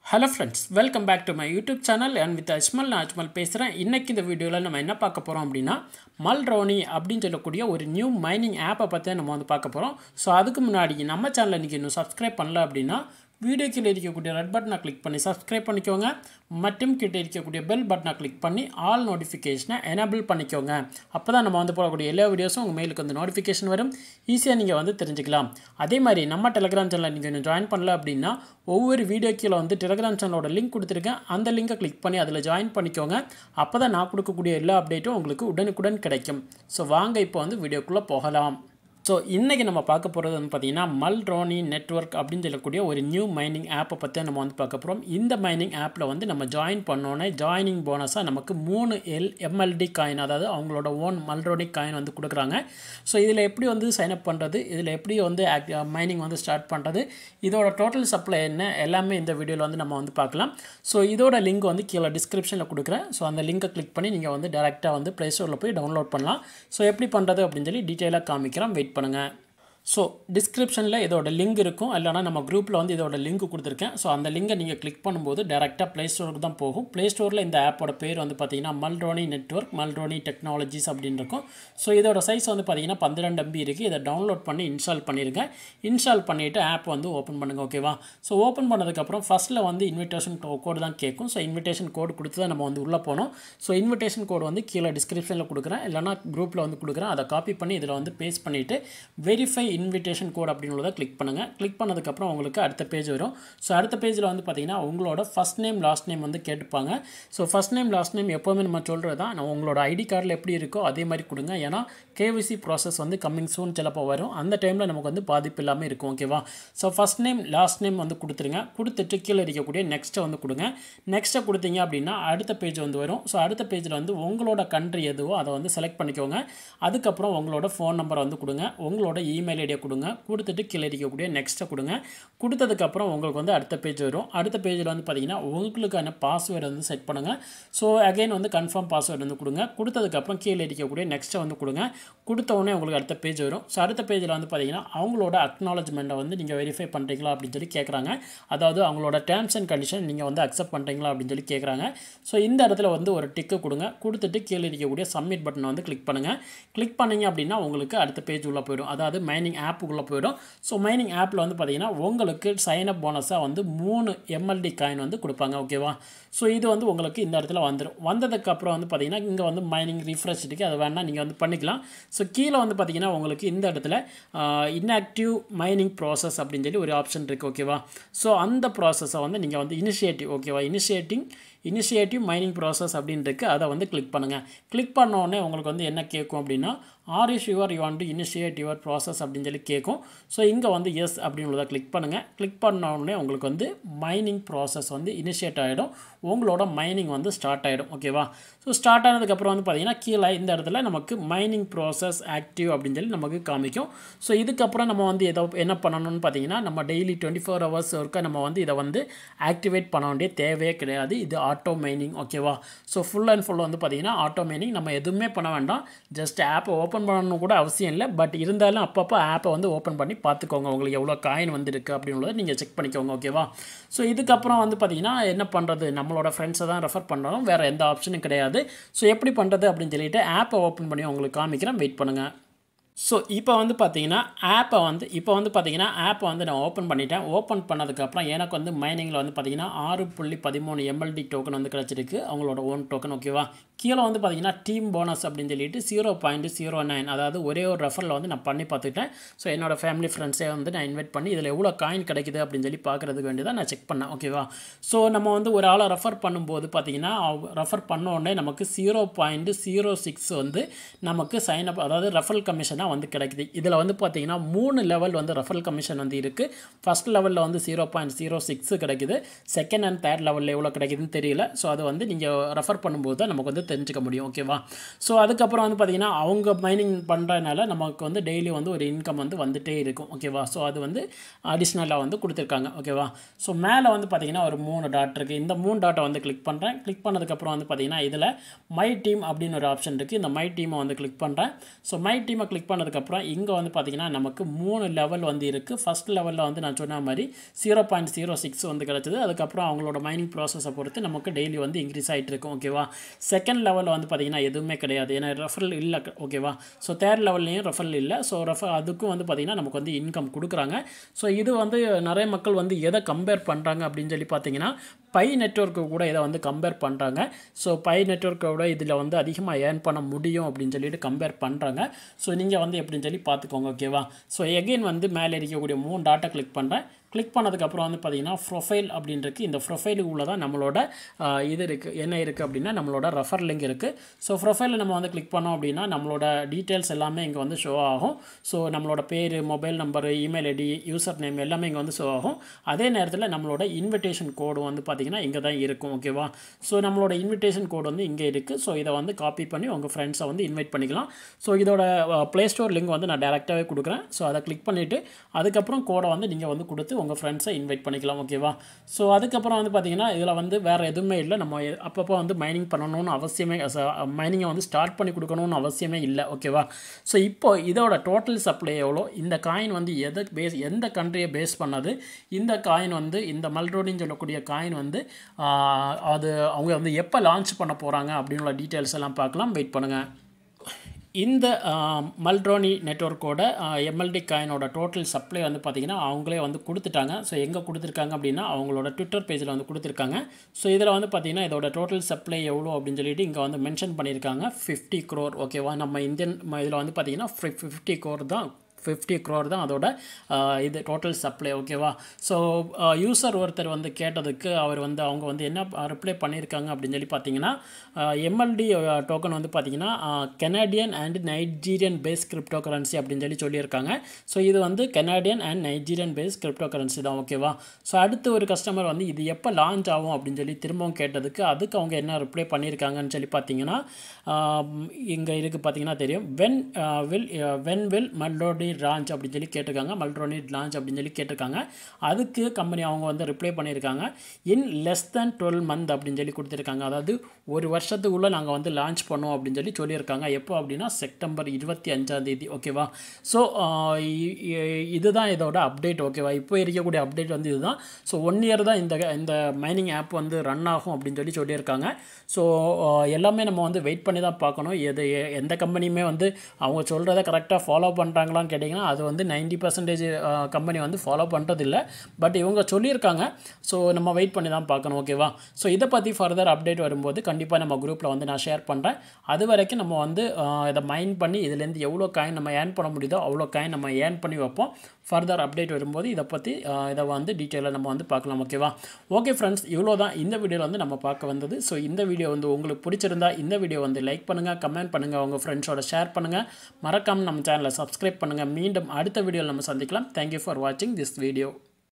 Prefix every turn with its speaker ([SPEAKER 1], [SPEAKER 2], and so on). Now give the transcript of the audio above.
[SPEAKER 1] hello friends welcome back to my YouTube channel and with Ajmal நான் அஜ்மல் பேசுகிறேன் இன்றைக்கி இந்த வீடியோவில் நம்ம என்ன பார்க்க போகிறோம் அப்படின்னா மல்ரோனி அப்படின்னு சொல்லக்கூடிய ஒரு நியூ மைனிங் ஆப்பை பற்றி நம்ம வந்து பார்க்க போகிறோம் ஸோ அதுக்கு முன்னாடி நம்ம சேனலை நீங்கள் இன்னும் சப்ஸ்கிரைப் பண்ணல அப்படின்னா வீடியோ கீழே இருக்கக்கூடிய ரெட் பட்டனை கிளிக் பண்ணி சப்ஸ்கிரைப் பண்ணிக்கோங்க மற்றும் கிட்ட இருக்கக்கூடிய பெல் பட்டனை கிளிக் பண்ணி ஆல் நோட்டிஃபிகேஷனை எனேபிள் பண்ணிக்கோங்க அப்போ தான் நம்ம வந்து போடக்கூடிய எல்லா வீடியோஸும் உங்கள் மெயிலுக்கு வந்து நோட்டிஃபிகேஷன் வரும் ஈஸியாக நீங்கள் வந்து தெரிஞ்சுக்கலாம் அதே மாதிரி நம்ம டெலிகிராம் சேனலில் நீங்கள் இன்னும் ஜாயின் பண்ணல அப்படின்னா ஒவ்வொரு வீடியோ கீழே வந்து டெலிகிராம் சேனலோட லிங்க் கொடுத்துருக்கேன் அந்த லிங்கை கிளிக் பண்ணி அதில் ஜாயின் பண்ணிக்கோங்க அப்போ தான் நான் கொடுக்கக்கூடிய எல்லா அப்டேட்டும் உங்களுக்கு உடனுக்குடன் கிடைக்கும் ஸோ வாங்க இப்போ வந்து வீடியோக்குள்ளே போகலாம் ஸோ இன்றைக்கி நம்ம பார்க்க போகிறது வந்து பார்த்திங்கன்னா மல்ரோனி நெட்ஒர்க் அப்படின்னு சொல்லக்கூடிய ஒரு நியூ மைனிங் ஆப்பை பற்றி நம்ம வந்து பார்க்க போகிறோம் இந்த மைனிங் ஆப்பில் வந்து நம்ம ஜாயின் பண்ணோன்னே ஜாயினிங் போனஸாக நமக்கு மூணு எல் எம்எல்டி காயின் அதாவது அவங்களோட ஓன் மல்ரோனி காயின் வந்து கொடுக்குறாங்க ஸோ இதில் எப்படி வந்து சைன் அப் பண்ணுறது இதில் எப்படி வந்து மைனிங் வந்து ஸ்டார்ட் பண்ணுறது இதோட டோட்டல் சப்ளை என்ன எல்லாமே இந்த வீடியோவில் வந்து நம்ம வந்து பார்க்கலாம் ஸோ இதோட லிங்க் வந்து கீழே டிஸ்கிரிப்ஷனில் கொடுக்குறேன் ஸோ அந்த லிங்கை கிளிக் பண்ணி நீங்கள் வந்து டேரெக்டாக வந்து ப்ளே ஸ்டோரில் போய் டவுன்லோட் பண்ணலாம் ஸோ எப்படி பண்ணுறது அப்படின்னு சொல்லி டீட்டெயிலாக காமிக்கிறேன் வெயிட் பண்ணுங்கள் ஸோ டிஸ்கிரிப்ஷனில் இதோட லிங்க் இருக்கும் இல்லைனா நம்ம குரூப்பில் வந்து இதோட லிங்க் கொடுத்துருக்கேன் ஸோ அந்த லிங்கை நீங்கள் கிளிக் பண்ணும்போது டேரெக்டாக ப்ளே ஸ்டோருக்கு தான் போகும் ப்ளே ஸ்டோரில் இந்த ஆப்போட பேர் வந்து பார்த்தீங்கன்னா மல்ரோனி நெட்ஒர்க் மல்ரோனி டெக்னாலஜிஸ் அப்படின்னு இருக்கும் ஸோ இதோட சைஸ் வந்து பார்த்தீங்கன்னா பன்னிரெண்டு எம்பி இருக்குது இதை டவுன்லோட் பண்ணி இன்ஸ்டால் பண்ணியிருக்கேன் இன்ஸ்டால் பண்ணிவிட்டு ஆப் வந்து ஓப்பன் பண்ணுங்கள் ஓகேவா ஸோ ஓப்பன் பண்ணதுக்கப்புறம் ஃபஸ்ட்டில் வந்து இன்விடேஷன் கோடு தான் கேட்கும் ஸோ இன்விடேஷன் கோடு கொடுத்து தான் நம்ம வந்து உள்ளே போனோம் ஸோ இன்விடேஷன் கோடு வந்து கீழே டிஸ்கிரிப்ஷனில் கொடுக்குறேன் இல்லைனா குரூப்பில் வந்து கொடுக்குறேன் அதை காப்பி பண்ணி இதில் வந்து பேஸ்ட் பண்ணிவிட்டு வெரிஃபை இன்விடேஷன் கோட் அப்படின்றத கிளிக் பண்ணுங்கள் கிளிக் பண்ணதுக்கப்புறம் உங்களுக்கு அடுத்த பேஜ் வரும் ஸோ அடுத்த பேஜில் வந்து பார்த்தீங்கன்னா உங்களோட ஃபஸ்ட் நேம் லாஸ்ட் நேம் வந்து கேட்டுப்பாங்க so first name last name எப்போவுமே நம்ம சொல்கிறது தான் நான் உங்களோட ஐடி கார்டில் எப்படி இருக்கோ அதே மாதிரி கொடுங்க ஏன்னா கேவிசி ப்ராசஸ் வந்து கம்மிங் சூன் சிலப்போ வரும் அந்த டைமில் நமக்கு வந்து பாதிப்பு இல்லாமல் இருக்கும் ஓகேவா so first name last name வந்து கொடுத்துருங்க கொடுத்துட்டு கீழே இருக்கக்கூடிய நெக்ஸ்ட்டை வந்து கொடுங்க நெக்ஸ்ட்டை கொடுத்தீங்க அப்படின்னா அடுத்த பேஜ் வந்து வரும் ஸோ அடுத்த பேஜில் வந்து உங்களோட கண்ட்ரி எதுவோ அதை வந்து செலக்ட் பண்ணிக்கோங்க அதுக்கப்புறம் உங்களோட ஃபோன் நம்பரை வந்து கொடுங்க உங்களோட இமெயில் ஐடியை கொடுங்க கொடுத்துட்டு கீழே இருக்கக்கூடிய நெக்ஸ்ட்டை கொடுங்க கொடுத்ததுக்கப்புறம் உங்களுக்கு வந்து அடுத்த பேஜ் வரும் அடுத்த பேஜில் வந்து பார்த்தீங்கன்னா உங்களுக்கான பாஸ்வேர்டு வந்து செட் பண்ணுங்கள் ஸோ அகைன் வந்து கன்ஃபார்ம் பாஸ்வேர்டு வந்து கொடுங்க கொடுத்ததுக்கப்புறம் கீழே இருக்கக்கூடிய நெக்ஸ்ட்டை வந்து கொடுங்க கொடுத்த உடனே உங்களுக்கு அடுத்த பேஜ் வரும் ஸோ அடுத்த பேஜில் வந்து பார்த்தீங்கன்னா அவங்களோட அக்னாலஜ்மெண்ட்டை வந்து நீங்கள் வெரிஃபை பண்ணுறீங்களா அப்படின்னு சொல்லி கேட்குறாங்க அதாவது அவங்களோட டேர்ம்ஸ் அண்ட் கண்டிஷன் நீங்கள் வந்து அக்செப்ட் பண்ணுறீங்களா அப்படின்னு சொல்லி கேட்குறாங்க ஸோ இந்த இடத்துல வந்து ஒரு டிக்கு கொடுங்க கொடுத்துட்டு கீழே இருக்கக்கூடிய சப்மிட் பட்டனை வந்து கிளிக் பண்ணுங்கள் கிளிக் பண்ணிங்க அப்படின்னா உங்களுக்கு அடுத்த பேஜ் உள்ளே போயிடும் அதாவது மைனிங் ஆப்புக்குள்ளே போயிடும் ஸோ மைனிங் ஆப்பில் வந்து பார்த்தீங்கன்னா உங்களுக்கு சைன் அப் போனஸாக வந்து மூணு எம்எல்டி காயின் வந்து கொடுப்பாங்க ஓகேவா ஸோ இது வந்து உங்களுக்கு இந்த இடத்துல வந்துடும் வந்ததுக்கப்புறம் வந்து பார்த்தீங்கன்னா இங்கே வந்து மைனிங் ரிஃப்ரெஷ் இருக்குது அது வேணால் நீங்கள் வந்து பண்ணிக்கலாம் ஸோ கீழே வந்து பார்த்தீங்கன்னா உங்களுக்கு இந்த இடத்துல இன்ஆக்டிவ் மைனிங் ப்ராசஸ் அப்படின்னு சொல்லி ஒரு ஆப்ஷன் இருக்குது ஓகேவா ஸோ அந்த ப்ராசஸை வந்து நீங்கள் வந்து இனிஷியேட்டிவ் ஓகேவா இனிஷியேட்டிங் இனிஷியேட்டிவ் மைனிங் ப்ராசஸ் அப்படின்னு இருக்குது அதை வந்து கிளிக் பண்ணுங்கள் கிளிக் பண்ண உடனே உங்களுக்கு வந்து என்ன கேட்கும் அப்படின்னா are is your you want to initiate your process அப்படின்னு சொல்லி கேட்கும் ஸோ இங்கே வந்து எஸ் அப்படின்றத கிளிக் பண்ணுங்கள் கிளிக் பண்ண உடனே உங்களுக்கு வந்து மைனிங் ப்ராசஸ் வந்து இனிஷியேட் ஆகிடும் உங்களோட மைனிங் வந்து ஸ்டார்ட் ஆகிடும் ஓகேவா ஸோ ஸ்டார்ட் ஆனதுக்கப்புறம் வந்து பார்த்திங்கன்னா கீழே இந்த இடத்துல நமக்கு மைனிங் ப்ராசஸ் ஆக்டிவ் அப்படின்னு சொல்லி நமக்கு காமிக்கும் ஸோ இதுக்கப்புறம் நம்ம வந்து எதோ என்ன பண்ணணும்னு பார்த்தீங்கன்னா நம்ம டெய்லி டுவெண்ட்டி ஃபோர் ஹவர்ஸ் ஒர்க்காக நம்ம வந்து இதை வந்து ஆக்டிவேட் பண்ண வேண்டிய தேவையே கிடையாது இது ஆட்டோ மைனிங் ஓகேவா ஸோ ஃபுல் அண்ட் ஃபுல் வந்து பார்த்திங்கன்னா ஆட்டோ மைனிங் நம்ம எதுவுமே பண்ண வேண்டாம் ஜஸ்ட் ஆப்பை ஓப்பன் பண்ணணும் கூட அவசியம் இல்லை பட் இருந்தாலும் அப்பப்போ ஆப்பை வந்து ஓப்பன் பண்ணி பார்த்துக்கோங்க உங்களுக்கு எவ்வளோ காயின் வந்துருக்கு அப்படின்றத நீங்கள் செக் பண்ணிக்கோங்க ஓகேவா ஸோ இதுக்கப்புறம் வந்து பார்த்திங்கன்னா என்ன பண்ணுறது நம்மளோட ஃப்ரெண்ட்ஸை தான் ரெஃபர் பண்ணுறோம் வேறு எந்த ஆப்ஷனும் கிடையாது ஸோ எப்படி பண்ணுறது அப்படின்னு சொல்லிட்டு ஆப்பை ஓப்பன் பண்ணி உங்களுக்கு காமிக்கிறேன் வெயிட் பண்ணுங்கள் ஸோ இப்போ வந்து பார்த்தீங்கன்னா ஆப்பை வந்து இப்போ வந்து பார்த்தீங்கன்னா ஆப்பை வந்து நான் ஓப்பன் பண்ணிட்டேன் ஓப்பன் பண்ணதுக்கப்புறம் எனக்கு வந்து மைனிங்கில் வந்து பார்த்தீங்கன்னா ஆறு புள்ளி பதிமூணு எம்எல்டி டோக்கன் வந்து கிடச்சிருக்கு அவங்களோட ஓன் டோக்கன் ஓகேவா கீழே வந்து பார்த்தீங்கன்னா டீம் போனஸ் அப்படின்னு சொல்லிட்டு ஜீரோ பாயிண்ட் ஜீரோ நைன் அதாவது ஒரே ஒரு ரெஃபரில் வந்து நான் பண்ணி பார்த்துக்கிட்டேன் ஸோ என்னோட ஃபேமிலி ஃப்ரெண்ட்ஸே வந்து நான் இன்வைட் பண்ணி இதில் எவ்வளோ காயின் கிடைக்குது அப்படின்னு சொல்லி பார்க்குறதுக்கு வேண்டி தான் நான் செக் பண்ணேன் ஓகேவா ஸோ நம்ம வந்து ஒரு ஆளை ரெஃபர் பண்ணும்போது பார்த்தீங்கன்னா ரெஃபர் பண்ண உடனே நமக்கு ஜீரோ பாயிண்ட் ஜீரோ சிக்ஸ் வந்து நமக்கு சைன் அப் அதாவது ரெஃபரல் கமிஷனாக வந்து கிடைக்குது இதில் வந்து பார்த்தீங்கன்னா மூணு லெவல் வந்து ரெஃபரல் கமிஷன் வந்து இருக்குது ஃபஸ்ட் லெவலில் வந்து ஜீரோ பாயிண்ட் ஜீரோ சிக்ஸ் கிடைக்குது செகண்ட் அண்ட் தேர்ட் லெவலில் எவ்வளோ கிடைக்குதுன்னு தெரியல ஸோ அது வந்து நீங்கள் ரெஃபர் பண்ணும்போது தான் நமக்கு வந்து தெரிஞ்சுக்க முடியும் ஓகேவா ஸோ அதுக்கப்புறம் வந்து பார்த்திங்கன்னா அவங்க மைனிங் பண்ணுறதுனால நமக்கு வந்து டெய்லி வந்து ஒரு இன்கம் வந்து வந்துகிட்டே இருக்கும் ஓகேவா ஸோ அது வந்து அடிஷ்னலாக வந்து கொடுத்துருக்காங்க ஓகேவா ஸோ மேலே வந்து பார்த்திங்கன்னா ஒரு மூணு டாட் இருக்குது இந்த மூணு டாட்டை வந்து கிளிக் பண்ணுறேன் கிளிக் பண்ணதுக்கப்புறம் வந்து பார்த்திங்கன்னா இதில் மை டீம் அப்படின்னு ஒரு ஆப்ஷன் இருக்குது இந்த மை டீமை வந்து கிளிக் பண்ணுறேன் ஸோ மை டீமை கிளிக் பண்ணதுக்கப்புறம் இங்கே வந்து பார்த்திங்கன்னா நமக்கு மூணு லெவல் வந்து இருக்குது ஃபஸ்ட் லெவலில் வந்து நான் சொன்ன மாதிரி ஜீரோ பாயிண்ட் ஜீரோ சிக்ஸ் வந்து கிடச்சிது அதுக்கப்புறம் அவங்களோட மைனிங் ப்ராசஸை பொறுத்து நமக்கு டெய்லி வந்து இன்க்ரீஸ் ஆகிட்டு இருக்கும் ஓகேவா செகண்ட் லெவலில் வந்து பார்த்திங்கன்னா எதுவுமே கிடையாது ஏன்னா ரெஃபரல் இல்லை ஓகேவா ஸோ தேர்ட் லெவல்லையும் ரெஃபரல் இல்லை ஸோ ரெஃபர் அதுக்கும் வந்து பார்த்திங்கன்னா நமக்கு வந்து இன்கம் கொடுக்குறாங்க ஸோ இது வந்து நிறைய மக்கள் வந்து எதை கம்பேர் பண்ணுறாங்க அப்படின்னு சொல்லி பார்த்தீங்கன்னா பை நெட்ஒர்க்கு கூட இதை வந்து கம்பேர் பண்ணுறாங்க ஸோ பை நெட்ஒர்க்கோட இதில் வந்து அதிகமாக ஏர்ன் பண்ண முடியும் அப்படின்னு சொல்லிட்டு கம்பேர் பண்ணுறாங்க ஸோ நீங்கள் வந்து எப்படின்னு சொல்லி பார்த்துக்கோங்க ஓகேவா ஸோ எகெயின் வந்து மேலே இருக்கக்கூடிய மூணு டாட்டா கிளிக் பண்ணுறேன் கிளிக் பண்ணதுக்கப்புறம் வந்து பார்த்திங்கன்னா ப்ரொஃபைல் அப்படின்றது இந்த ப்ரொஃபைலுக்கு உள்ள தான் நம்மளோட இது இருக்குது என்ன இருக்குது அப்படின்னா நம்மளோட ரெஃபர் லிங்க் இருக்குது ஸோ ப்ரொஃபைலில் நம்ம வந்து கிளிக் பண்ணோம் அப்படின்னா நம்மளோட டீட்டெயில்ஸ் எல்லாமே இங்கே வந்து ஷோ ஆகும் ஸோ நம்மளோட பேர் mobile number email ID user name எல்லாமே இங்கே வந்து ஷோ ஆகும் அதே நேரத்தில் நம்மளோட இன்விடேஷன் கோடு வந்து பார்த்திங்கன்னா இங்கே தான் இருக்கும் ஓகேவா ஸோ நம்மளோட இன்விடேஷன் கோடு வந்து இங்கே இருக்குது ஸோ இதை வந்து காப்பி பண்ணி உங்கள் ஃப்ரெண்ட்ஸை வந்து இன்வைட் பண்ணிக்கலாம் ஸோ இதோட ப்ளே ஸ்டோர் லிங்க் வந்து நான் டேரெக்டாகவே கொடுக்குறேன் ஸோ அதை கிளிக் பண்ணிவிட்டு அதுக்கப்புறம் கோடை வந்து நீங்கள் வந்து கொடுத்து உங்கள் ஃப்ரெண்ட்ஸை இன்வைட் பண்ணிக்கலாம் ஓகேவா ஸோ அதுக்கப்புறம் வந்து பார்த்திங்கன்னா இதில் வந்து வேறு எதுவுமே இல்லை நம்ம அப்பப்போ வந்து மைனிங் பண்ணணும்னு அவசியமே மைனிங்கை வந்து ஸ்டார்ட் பண்ணி கொடுக்கணும்னு அவசியமே இல்லை ஓகேவா ஸோ இப்போ இதோட டோட்டல் சப்ளை எவ்வளோ இந்த காயின் வந்து எதை பேஸ் எந்த கண்ட்ரியை பேஸ் பண்ணது இந்த காயின் வந்து இந்த மல்ரோடின்னு சொல்லக்கூடிய காயின் வந்து அது அவங்க வந்து எப்போ லான்ச் பண்ண போகிறாங்க அப்படின்ற டீட்டெயில்ஸ் எல்லாம் பார்க்கலாம் வெயிட் பண்ணுங்கள் இந்த மல்ட்ரோனி நெட்ஒர்க்கோட எம்எல்டி காயினோட டோட்டல் சப்ளை வந்து பார்த்திங்கன்னா அவங்களே வந்து கொடுத்துட்டாங்க ஸோ எங்கே கொடுத்துருக்காங்க அப்படின்னா அவங்களோட ட்விட்டர் பேஜில் வந்து கொடுத்துருக்காங்க ஸோ இதில் வந்து பார்த்திங்கன்னா இதோட டோட்டல் சப்ளை எவ்வளோ அப்படின்னு சொல்லிட்டு இங்கே வந்து மென்ஷன் பண்ணியிருக்காங்க ஃபிஃப்டி க்ரோர் ஓகேவா நம்ம இந்தியன் இதில் வந்து பார்த்திங்கன்னா ஃபிஃப்டி க்ரோர் தான் ஃபிஃப்டி க்ரோர் தான் அதோட இது டோட்டல் சப்ளை ஓகேவா ஸோ யூசர் ஒருத்தர் வந்து கேட்டதுக்கு அவர் வந்து அவங்க வந்து என்ன ரிப்ளை பண்ணியிருக்காங்க அப்படின்னு சொல்லி பார்த்தீங்கன்னா எம்எல்டி டோக்கன் வந்து பார்த்தீங்கன்னா Canadian and Nigerian base cryptocurrency அப்படின்னு சொல்லி சொல்லியிருக்காங்க ஸோ இது வந்து Canadian and Nigerian base cryptocurrency தான் ஓகேவா ஸோ அடுத்து ஒரு கஸ்டமர் வந்து இது எப்போ லான்ச் ஆகும் அப்படின்னு சொல்லி திரும்பவும் கேட்டதுக்கு அதுக்கு அவங்க என்ன ரிப்ளை பண்ணியிருக்காங்கன்னு சொல்லி பார்த்தீங்கன்னா இங்கே இருக்குது பார்த்தீங்கன்னா தெரியும் வென் வில் வென் வில் மல்லோடி லான்ச் அப்படின்னு சொல்லி கேட்டிருக்காங்க மல்ட்ரோனி லான்ச் அப்படின்னு சொல்லி கேட்டிருக்காங்க அதுக்கு கம்பெனி அவங்க வந்து ரிப்ளை பண்ணியிருக்காங்க in less than twelve month அப்படின்னு சொல்லி கொடுத்துருக்காங்க அதாவது ஒரு வருஷத்துக்குள்ளே நாங்கள் வந்து லான்ச் பண்ணோம் அப்படின்னு சொல்லி சொல்லியிருக்காங்க எப்போ அப்படின்னா செப்டம்பர் இருபத்தி அஞ்சாம் தேதி ஓகேவா ஸோ இதுதான் இதோட அப்டேட் ஓகேவா இப்போ இருக்கக்கூடிய அப்டேட் வந்து இதுதான் ஸோ ஒன் இயர் தான் இந்த இந்த மைனிங் ஆப் வந்து ரன் ஆகும் அப்படின்னு சொல்லி சொல்லியிருக்காங்க ஸோ எல்லாமே நம்ம வந்து வெயிட் பண்ணி தான் பார்க்கணும் எது எந்த கம்பெனியுமே வந்து அவங்க சொல்கிறத கரெக்டாக ஃபாலோ பண்ணுறாங்களான்னு கேட்டிங்கன்னா அது வந்து நைன்டி பர்சன்டேஜ் கம்பெனி வந்து ஃபாலோ பண்ணுறதில்ல பட் இவங்க சொல்லியிருக்காங்க ஸோ நம்ம வெயிட் பண்ணி தான் பார்க்கணும் ஓகேவா ஸோ இதை பற்றி ஃபர்தர் அப்டேட் வரும்போது கண்டிப்பாக நம்ம குரூப்பில் வந்து நான் ஷேர் பண்ணுறேன் அது வரைக்கும் நம்ம வந்து இதை மைண்ட் பண்ணி இதுலேருந்து எவ்வளோ காயின் நம்ம ஏர்ன் பண்ண முடியுதோ அவ்வளோ காயின் நம்ம ஏர்ன் பண்ணி வைப்போம் ஃபர்தர் அப்டேட் வரும்போது இதை பற்றி இதை வந்து டீட்டெயிலாக நம்ம வந்து பார்க்கலாம் ஓகேவா ஓகே ஃப்ரெண்ட்ஸ் இவ்வளோ தான் இந்த வீடியோவில் வந்து நம்ம பார்க்க வந்தது ஸோ இந்த வீடியோ வந்து உங்களுக்கு பிடிச்சிருந்தா இந்த வீடியோ வந்து லைக் பண்ணுங்கள் கமெண்ட் பண்ணுங்கள் உங்கள் ஃப்ரெண்ட்ஸோட ஷேர் பண்ணுங்கள் மறக்காமல் நம்ம சேனலை சப்ஸ்கிரைப் பண்ணுங்கள் மீண்டும் அடுத்த வீடியோவில் நம்ம சந்திக்கலாம் தேங்க்யூ ஃபார் வாட்சிங் திஸ் வீடியோ